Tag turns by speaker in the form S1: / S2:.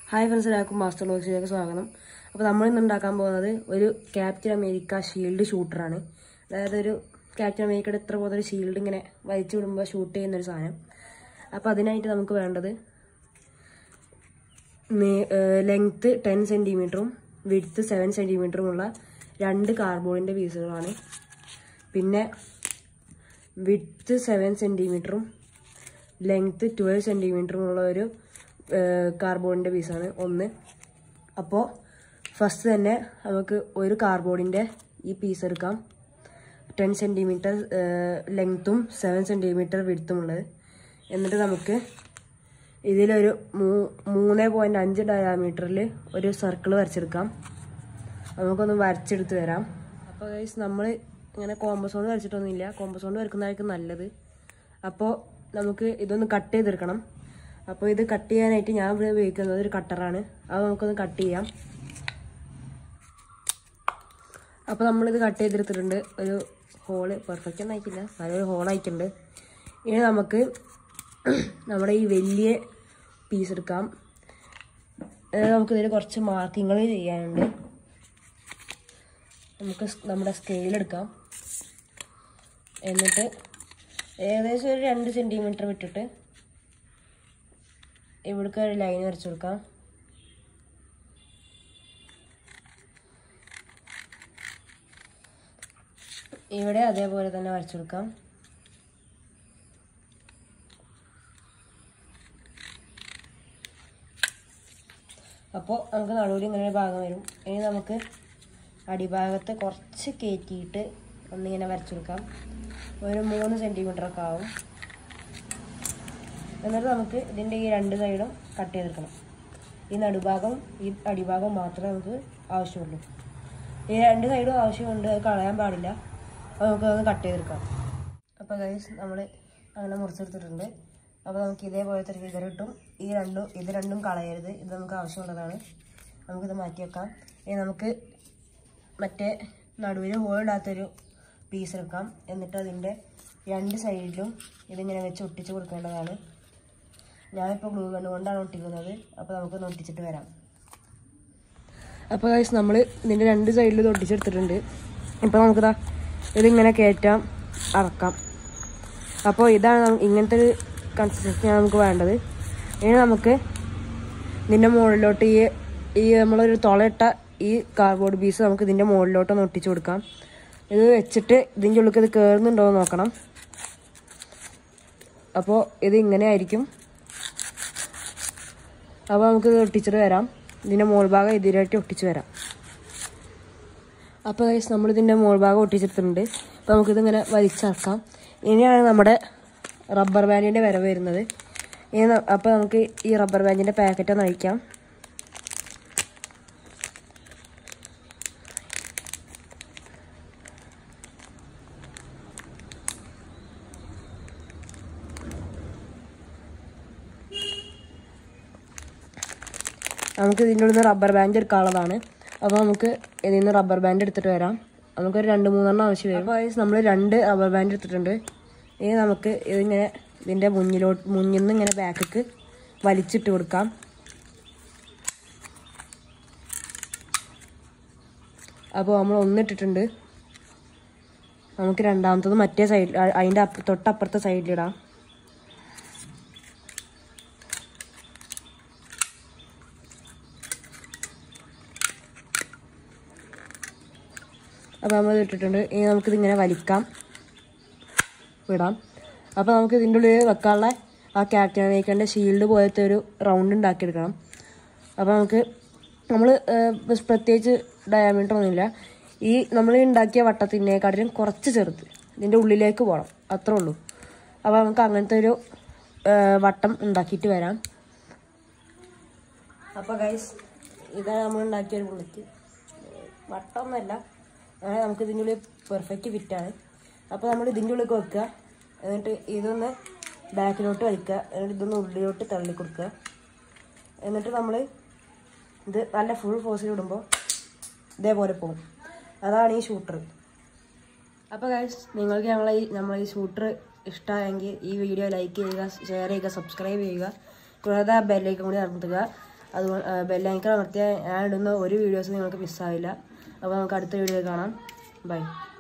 S1: hi friends എല്ലാവർക്കും master ലോക്സിലേക്ക് സ്വാഗതം അപ്പോൾ നമ്മൾ ഇന്ന് ഉണ്ടാക്കാൻ പോകുന്നത് ഒരു ക്യാപ്റ്റൻ അമേരിക്ക ഷീൽഡ് ഷൂട്ടറാണ് അതായത് ഒരു ക്യാപ്റ്റൻ അമേരിക്കയുടെ ഇത്ര പോകുന്ന ഒരു ഷീൽഡ് ഇങ്ങനെ വലിച്ചു വിടുമ്പോൾ ഷൂട്ട് ചെയ്യുന്ന ഒരു സാധനം അപ്പോൾ അതിനായിട്ട് നമുക്ക് വേണ്ടത് ലെങ്ത്ത് ടെൻ സെൻറ്റിമീറ്ററും വിഡ്ത്ത് സെവൻ സെൻറ്റിമീറ്ററുമുള്ള രണ്ട് കാർബോർഡിൻ്റെ പീസുകളാണ് പിന്നെ വിഡ്ത്ത് സെവൻ സെൻറ്റിമീറ്ററും ലെങ്ത്ത് ട്വൽവ് സെൻറ്റിമീറ്ററുമുള്ള ഒരു കാർബോർഡിൻ്റെ പീസാണ് ഒന്ന് അപ്പോൾ ഫസ്റ്റ് തന്നെ നമുക്ക് ഒരു കാർബോർഡിൻ്റെ ഈ പീസ് എടുക്കാം ടെൻ സെൻറ്റിമീറ്റർ ലെങ്ത്തും സെവൻ സെൻറ്റിമീറ്റർ വിടുത്തുമുള്ളത് എന്നിട്ട് നമുക്ക് ഇതിലൊരു മൂ മൂന്ന് പോയിൻറ്റ് അഞ്ച് ഡയാമീറ്ററിൽ ഒരു സർക്കിൾ വരച്ചെടുക്കാം നമുക്കൊന്ന് വരച്ചെടുത്ത് വരാം അപ്പോൾ ഗൈസ് നമ്മൾ ഇങ്ങനെ കോമ്പസ് കൊണ്ട് വരച്ചിട്ടൊന്നുമില്ല കോമ്പസ് കൊണ്ട് വരക്കുന്നതായിരിക്കും നല്ലത് അപ്പോൾ നമുക്ക് ഇതൊന്ന് കട്ട് ചെയ്തെടുക്കണം അപ്പോൾ ഇത് കട്ട് ചെയ്യാനായിട്ട് ഞാൻ ഇവിടെ ഉപയോഗിക്കുന്നത് ഒരു കട്ടറാണ് അത് നമുക്കൊന്ന് കട്ട് ചെയ്യാം അപ്പോൾ നമ്മളിത് കട്ട് ചെയ്തെടുത്തിട്ടുണ്ട് ഒരു ഹോള് പെർഫെക്റ്റ് ഒന്നും ആയിട്ടില്ല നല്ലൊരു ഹോൾ ആയിട്ടുണ്ട് ഇനി നമുക്ക് നമ്മുടെ ഈ വലിയ പീസ് എടുക്കാം നമുക്കിതിൽ കുറച്ച് മാർക്കിങ്ങൾ ചെയ്യാനുണ്ട് നമുക്ക് നമ്മുടെ സ്കെയിൽ എടുക്കാം എന്നിട്ട് ഏകദേശം ഒരു രണ്ട് സെൻറ്റിമീറ്റർ വിട്ടിട്ട് ഇവിടേക്ക് ഒരു ലൈൻ വരച്ചു കൊടുക്കാം ഇവിടെ അതേപോലെ തന്നെ വരച്ചു കൊടുക്കാം അപ്പോൾ നമുക്ക് നടുവിൽ ഇങ്ങനെ ഒരു ഭാഗം വരും ഇനി നമുക്ക് അടിഭാഗത്ത് കുറച്ച് കയറ്റിയിട്ട് ഒന്നിങ്ങനെ വരച്ചു കൊടുക്കാം ഒരു മൂന്ന് സെൻറ്റിമീറ്റർ ഒക്കെ ആവും എന്നിട്ട് നമുക്ക് ഇതിൻ്റെ ഈ രണ്ട് സൈഡും കട്ട് ചെയ്തെടുക്കണം ഈ നടുഭാഗം ഈ അടിഭാഗം മാത്രമേ നമുക്ക് ആവശ്യമുള്ളൂ ഈ രണ്ട് സൈഡും ആവശ്യമുണ്ട് അത് കളയാൻ പാടില്ല അപ്പോൾ നമുക്ക് അത് കട്ട് ചെയ്തെടുക്കാം അപ്പോൾ ഗൈസ് നമ്മൾ അങ്ങനെ മുറിച്ചെടുത്തിട്ടുണ്ട് അപ്പോൾ നമുക്ക് ഇതേപോലത്തെ ഒരു ഫിഗർ കിട്ടും ഈ രണ്ടും ഇത് രണ്ടും കളയരുത് ഇത് നമുക്ക് ആവശ്യമുള്ളതാണ് നമുക്കിത് മാറ്റി വെക്കാം ഇനി നമുക്ക് മറ്റേ നടുവിൽ ഹോളിടാത്തൊരു പീസ് എടുക്കാം എന്നിട്ട് അതിൻ്റെ രണ്ട് സൈഡിലും ഇതിങ്ങനെ വെച്ച് ഒട്ടിച്ച് കൊടുക്കേണ്ടതാണ് ഞാനിപ്പോൾ ഗ്ലൂ ഗണ്ണ് കൊണ്ടാണ് ഒട്ടിക്കുന്നത് അപ്പോൾ നമുക്കൊന്ന് ഒട്ടിച്ചിട്ട് വരാം അപ്പോൾ ഗൈസ് നമ്മൾ ഇതിൻ്റെ രണ്ട് സൈഡിൽ ഇത് ഒട്ടിച്ചെടുത്തിട്ടുണ്ട് ഇപ്പോൾ നമുക്കിതാ ഇതിങ്ങനെ കയറ്റാം അറക്കാം അപ്പോൾ ഇതാണ് നമുക്ക് ഇങ്ങനത്തെ ഒരു കൺസിസ്റ്റൻസിയാണ് നമുക്ക് വേണ്ടത് ഇനി നമുക്ക് ഇതിൻ്റെ മുകളിലോട്ട് ഈ ഈ നമ്മളൊരു തുളയിട്ട ഈ കാർഡ്ബോർഡ് പീസ് നമുക്ക് ഇതിൻ്റെ മുകളിലോട്ടൊന്ന് ഒട്ടിച്ചു കൊടുക്കാം ഇത് വെച്ചിട്ട് ഇതിൻ്റെ ഉള്ളിൽ ഇത് കയറുന്നുണ്ടോ എന്ന് നോക്കണം അപ്പോൾ ഇത് ഇങ്ങനെ ആയിരിക്കും അപ്പോൾ നമുക്ക് ഇത് ഒട്ടിച്ചിട്ട് വരാം ഇതിൻ്റെ മോൾ ഭാഗം ഇതിലായിട്ട് ഒട്ടിച്ച് വരാം അപ്പോൾ ഗൈസ് നമ്മളിതിൻ്റെ മോൾ ഭാഗം ഒട്ടിച്ചെടുത്തിട്ടുണ്ട് അപ്പോൾ നമുക്കിതിങ്ങനെ വലിച്ചിറക്കാം ഇനിയാണ് നമ്മുടെ റബ്ബർ ബാൻഡിൻ്റെ വരവ് വരുന്നത് ഇനി അപ്പോൾ നമുക്ക് ഈ റബ്ബർ ബാൻഡിൻ്റെ പാക്കറ്റ് ഒന്ന് അഴിക്കാം നമുക്ക് ഇതിൻ്റെ ഉള്ളിൽ നിന്ന് റബ്ബർ ബാൻഡ് എടുക്കാനുള്ളതാണ് അപ്പോൾ നമുക്ക് ഇതിൽ നിന്ന് റബ്ബർ ബാൻഡ് എടുത്തിട്ട് വരാം നമുക്കൊരു രണ്ട് മൂന്നെണ്ണം ആവശ്യം വരും അപ്പോൾ നമ്മൾ രണ്ട് റബ്ബർ ബാൻഡ് എടുത്തിട്ടുണ്ട് ഇനി നമുക്ക് ഇതിങ്ങനെ ഇതിൻ്റെ മുന്നിലോട്ട് മുന്നിൽ നിന്ന് ഇങ്ങനെ ബാക്കിക്ക് വലിച്ചിട്ട് കൊടുക്കാം അപ്പോൾ നമ്മൾ ഒന്നിട്ടിട്ടുണ്ട് നമുക്ക് രണ്ടാമത്തത് മറ്റേ സൈഡിൽ അതിൻ്റെ തൊട്ടപ്പുറത്തെ സൈഡിലിടാം അപ്പോൾ നമ്മൾ ഇട്ടിട്ടുണ്ട് ഇനി നമുക്കിതിങ്ങനെ വലിക്കാം വിടാം അപ്പോൾ നമുക്ക് ഇതിൻ്റെ ഉള്ളിൽ വെക്കാനുള്ള ആ ക്യാപ്റ്റൻ അമേരിക്കൻ്റെ ഷീൽഡ് പോലത്തെ ഒരു റൗണ്ട് ഉണ്ടാക്കിയെടുക്കണം അപ്പോൾ നമുക്ക് നമ്മൾ പ്രത്യേകിച്ച് ഡയാമീറ്റർ ഒന്നുമില്ല ഈ നമ്മൾ ഉണ്ടാക്കിയ വട്ടത്തിനേക്കാട്ടിലും കുറച്ച് ചെറുത് ഇതിൻ്റെ ഉള്ളിലേക്ക് പോകണം അത്രേ ഉള്ളൂ അപ്പോൾ നമുക്ക് അങ്ങനത്തെ ഒരു വട്ടം ഉണ്ടാക്കിയിട്ട് വരാം അപ്പോൾ ഗൈസ് ഇതാണ് നമ്മൾ ഉണ്ടാക്കിയ ഒരു ബുള്ളറ്റ് വട്ടമൊന്നുമല്ല അങ്ങനെ നമുക്ക് ഇതിൻ്റെ ഉള്ളിൽ പെർഫെക്റ്റ് ഫിറ്റാണ് അപ്പോൾ നമ്മൾ ഇതിൻ്റെ ഉള്ളിൽ വെക്കുക എന്നിട്ട് ഇതൊന്ന് ബാക്കിലോട്ട് വലിക്കുക എന്നിട്ട് ഇതൊന്ന് ഉള്ളിലോട്ട് തള്ളി കൊടുക്കുക എന്നിട്ട് നമ്മൾ ഇത് നല്ല ഫുൾ ഫോഴ്സിൽ ഇടുമ്പോൾ ഇതേപോലെ പോകും അതാണ് ഈ ഷൂട്ടർ അപ്പോൾ ഗൈസ് നിങ്ങൾക്ക് ഞങ്ങളെ ഈ നമ്മളെ ഈ ഷൂട്ടർ ഇഷ്ടമായെങ്കിൽ ഈ വീഡിയോ ലൈക്ക് ചെയ്യുക ഷെയർ ചെയ്യുക സബ്സ്ക്രൈബ് ചെയ്യുക കൂടാതെ ആ ബെല്ലേക്ക് കൂടി നടത്തുക അതുകൊണ്ട് ബെല്ലൈക്കൺ അമർത്തിയാൽ ഞാൻ ഇടുന്ന ഒരു വീഡിയോസ് നിങ്ങൾക്ക് മിസ്സാവില്ല അപ്പോൾ നമുക്ക് അടുത്ത വീഡിയോ കാണാം ബൈ